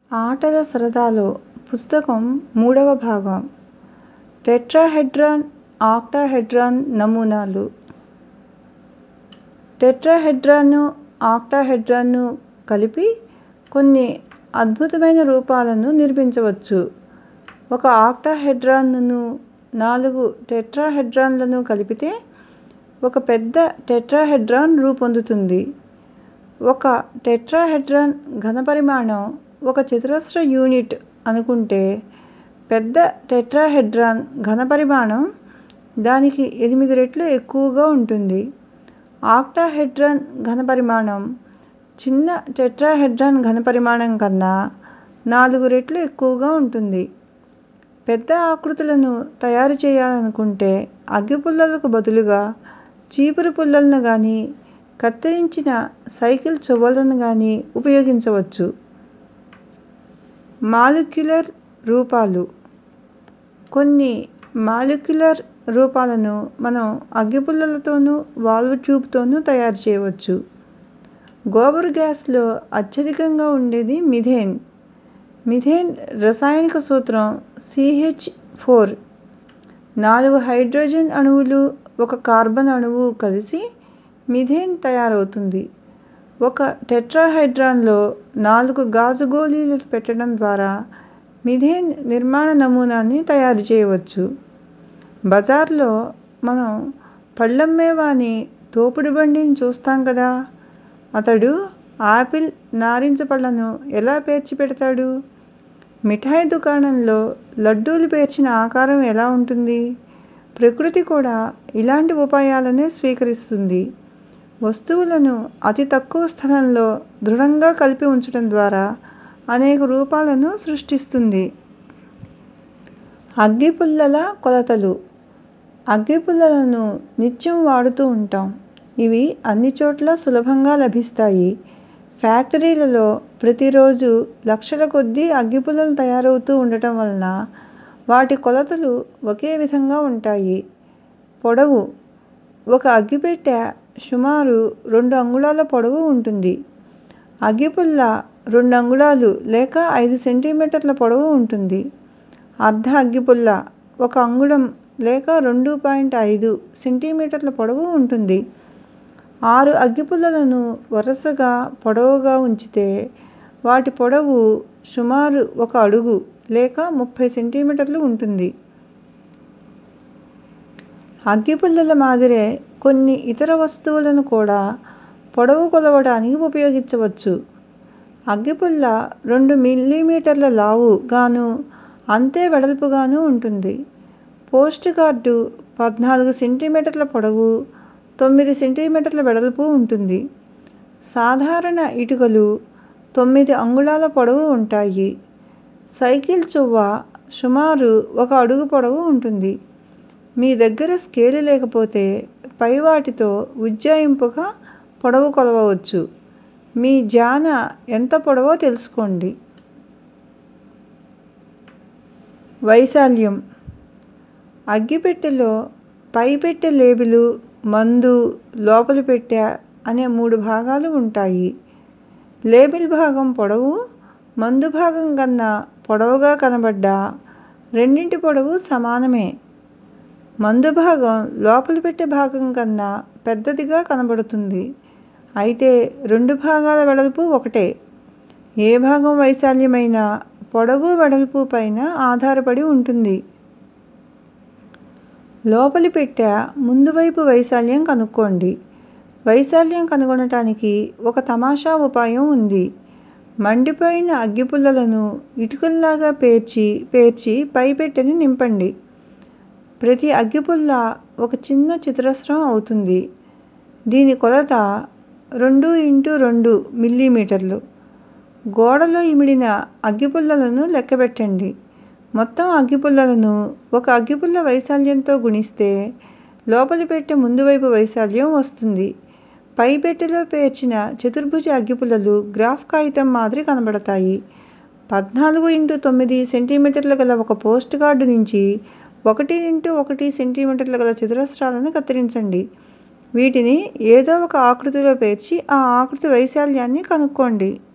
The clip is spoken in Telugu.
ఆటల సరదాలో పుస్తకం మూడవ భాగం టెట్రాహెడ్రాన్ ఆక్టాహెడ్రాన్ నమూనాలు టెట్రాహెడ్రాన్ను ఆక్టాహెడ్రాన్ను కలిపి కొన్ని అద్భుతమైన రూపాలను నిర్మించవచ్చు ఒక ఆక్టాహెడ్రాన్ను నాలుగు టెట్రాహెడ్రాన్లను కలిపితే ఒక పెద్ద టెట్రాహెడ్రాన్ రూపొందుతుంది ఒక టెట్రాహెడ్రాన్ ఘనపరిమాణం ఒక చతురస్ర యూనిట్ అనుకుంటే పెద్ద టెట్రాహెడ్రాన్ ఘనపరిమాణం దానికి ఎనిమిది రెట్లు ఎక్కువగా ఉంటుంది ఆక్టాహెడ్రాన్ ఘనపరిమాణం చిన్న టెట్రాహెడ్రాన్ ఘనపరిమాణం కన్నా నాలుగు రెట్లు ఎక్కువగా ఉంటుంది పెద్ద ఆకృతులను తయారు చేయాలనుకుంటే అగ్గిపుల్లలకు బదులుగా చీపురు పుల్లలను గానీ కత్తిరించిన సైకిల్ చువ్వలను గానీ ఉపయోగించవచ్చు మాలిక్యులర్ రూపాలు కొన్ని మాలిక్యులర్ రూపాలను మనం అగ్గిపుల్లలతోనూ వాల్వ్ ట్యూబ్ తోనూ తయారు చేయవచ్చు గోబర్ గ్యాస్ లో అత్యధికంగా ఉండేది మిథేన్ మిథేన్ రసాయనిక సూత్రం సిహెచ్ ఫోర్ నాలుగు హైడ్రోజన్ అణువులు ఒక కార్బన్ అణువు కలిసి మిథేన్ తయారవుతుంది ఒక టెట్రాహెడ్రాన్ లో నాలుగు గాజు గోళీలు పెట్టడం ద్వారా మిథేన్ నిర్మాణ నమూనాని తయారు చేయవచ్చు బజార్ లో మనం పళ్ళమ్మేవాని తోపుడు బండిని చూస్తాం కదా అతడు ఆపిల్ నారింజ పళ్ళను ఎలా పేర్చి పెడతాడు మిఠాయి దుకాణంలో లడ్డూలు పేర్చిన ఆకారం ఎలా ఉంటుంది ప్రకృతి కూడా ఇలాంటి ఉపాయాలనే స్వీకరిస్తుంది వస్తువులను అతి తక్కువ స్థలంలో దృఢంగా కలిపి ఉంచడం ద్వారా అనేక రూపాలను సృష్టిస్తుంది అగ్గిపుల్లల కొలతలు అగ్గిపుల్లలను నిత్యం వాడుతూ ఉంటాం ఇవి అన్ని చోట్లా సులభంగా లభిస్తాయి ఫ్యాక్టరీలలో ప్రతిరోజూ లక్షల కొద్దీ అగ్గిపుల్లలు తయారవుతూ ఉండటం వలన వాటి కొలతలు ఒకే విధంగా ఉంటాయి పొడవు ఒక అగ్గిపెట్టె సుమారు రెండు అంగుళాల పొడవు ఉంటుంది అగ్గిపుల్ల రెండు అంగుళాలు లేక ఐదు సెంటీమీటర్ల పొడవు ఉంటుంది అర్ధ అగ్గిపుల్ల ఒక అంగుళం లేక రెండు పాయింట్ ఐదు సెంటీమీటర్ల పొడవు ఉంటుంది ఆరు అగ్గిపుల్లలను వరుసగా పొడవుగా ఉంచితే వాటి పొడవు సుమారు ఒక అడుగు లేక ముప్పై సెంటీమీటర్లు ఉంటుంది అగ్గిపుల్లల మాదిరే కొన్ని ఇతర వస్తువులను కూడా పొడవు కొలవడానికి ఉపయోగించవచ్చు అగ్గిపుల్ల రెండు మిల్లీమీటర్ల లావు గానూ అంతే వెడల్పుగానూ ఉంటుంది పోస్ట్ కార్డు పద్నాలుగు సెంటీమీటర్ల పొడవు తొమ్మిది సెంటీమీటర్ల వెడల్పు ఉంటుంది సాధారణ ఇటుకలు తొమ్మిది అంగుళాల పొడవు ఉంటాయి సైకిల్ చువ్వ సుమారు ఒక అడుగు పొడవు ఉంటుంది మీ దగ్గర స్కేలు లేకపోతే పై వాటితో ఉజ్జాయింపుగా పొడవు కొలవవచ్చు మీ జాన ఎంత పొడవో తెలుసుకోండి వైశాల్యం అగ్గిపెట్టెలో పై పెట్టె లేబులు మందు లోపలి పెట్టె అనే మూడు భాగాలు ఉంటాయి లేబుల్ భాగం పొడవు మందు భాగం కన్నా పొడవుగా కనబడ్డా రెండింటి పొడవు సమానమే మందు భాగం లోపలి పెట్టె భాగం కన్నా పెద్దదిగా కనబడుతుంది అయితే రెండు భాగాల వెడల్పు ఒకటే ఏ భాగం వైశాల్యమైనా పొడవు వెడల్పు పైన ఆధారపడి ఉంటుంది లోపలి పెట్టె ముందు వైపు వైశాల్యం కనుక్కోండి వైశాల్యం కనుగొనటానికి ఒక తమాషా ఉపాయం ఉంది మండిపోయిన అగ్గిపుల్లలను ఇటుకల్లాగా పేర్చి పేర్చి పై పెట్టెని నింపండి ప్రతి అగ్గిపుల్ల ఒక చిన్న చతురస్రం అవుతుంది దీని కొలత రెండు ఇంటూ రెండు మిల్లీమీటర్లు గోడలో ఇమిడిన అగ్గిపుల్లలను లెక్కపెట్టండి మొత్తం అగ్గిపుల్లలను ఒక అగ్గిపుల్ల వైశాల్యంతో గుణిస్తే లోపలి పెట్టె ముందు వైపు వైశాల్యం వస్తుంది పై పెట్టెలో పేర్చిన చతుర్భుజ అగ్గిపుల్లలు గ్రాఫ్ కాగితం మాదిరి కనబడతాయి పద్నాలుగు ఇంటూ తొమ్మిది సెంటీమీటర్లు గల ఒక పోస్ట్ కార్డు నుంచి ఒకటి ఇంటూ ఒకటి సెంటీమీటర్ల గల చతురస్రాలను కత్తిరించండి వీటిని ఏదో ఒక ఆకృతిలో పేర్చి ఆ ఆకృతి వైశాల్యాన్ని కనుక్కోండి